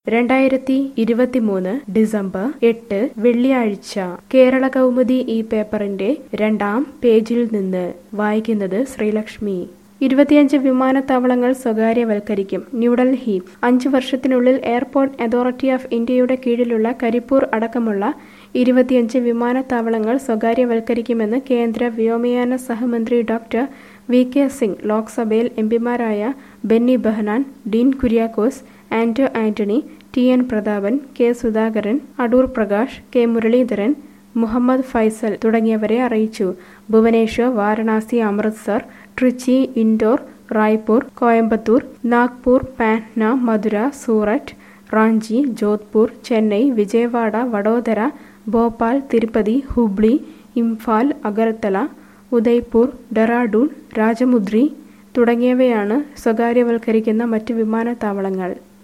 രണ്ടായിരത്തി ഇരുപത്തിമൂന്ന് ഡിസംബർ എട്ട് വെള്ളിയാഴ്ച കേരള കൗമുദി ഈ പേപ്പറിന്റെ രണ്ടാം പേജിൽ നിന്ന് വായിക്കുന്നത് ശ്രീലക്ഷ്മി ഇരുപത്തിയഞ്ച് വിമാനത്താവളങ്ങൾ സ്വകാര്യവൽക്കരിക്കും ന്യൂഡൽഹി അഞ്ചു വർഷത്തിനുള്ളിൽ എയർപോർട്ട് അതോറിറ്റി ഓഫ് ഇന്ത്യയുടെ കീഴിലുള്ള കരിപ്പൂർ അടക്കമുള്ള ഇരുപത്തിയഞ്ച് വിമാനത്താവളങ്ങൾ സ്വകാര്യവൽക്കരിക്കുമെന്ന് കേന്ദ്ര വ്യോമയാന സഹമന്ത്രി ഡോക്ടർ വി കെ സിംഗ് ലോക്സഭയിൽ എംപിമാരായ Benny Behanan Dean Kuriakose Anto Antony T N Prathapan K Sudhakaran Adoor Prakash K Muraleedharan Muhammad Faizal തുടങ്ങിയവരെ അറിയിച്ചു ഭുവനേശ്വർ വാരണാസി അമൃത്സർ ട്രിച്ചി ഇൻഡോർ റായ്പൂർ കോയമ്പത്തൂർ നാഗ്പൂർ പാറ്റ്ന മധുര സൂററ്റ് റാഞ്ചി ജോധ്പൂർ ചെന്നൈ വിജയവാഡ വഡോദര ഭോപ്പാൽ തിരുപ്പതി ഹുബ്ലി ഇംഫാൽ അഗർത്തല ഉദയ്പൂർ ഡെറാഡൂൺ രാജമുദ്രി തുടങ്ങിയവയാണ് സ്വകാര്യവൽക്കരിക്കുന്ന മറ്റ് വിമാനത്താവളങ്ങൾ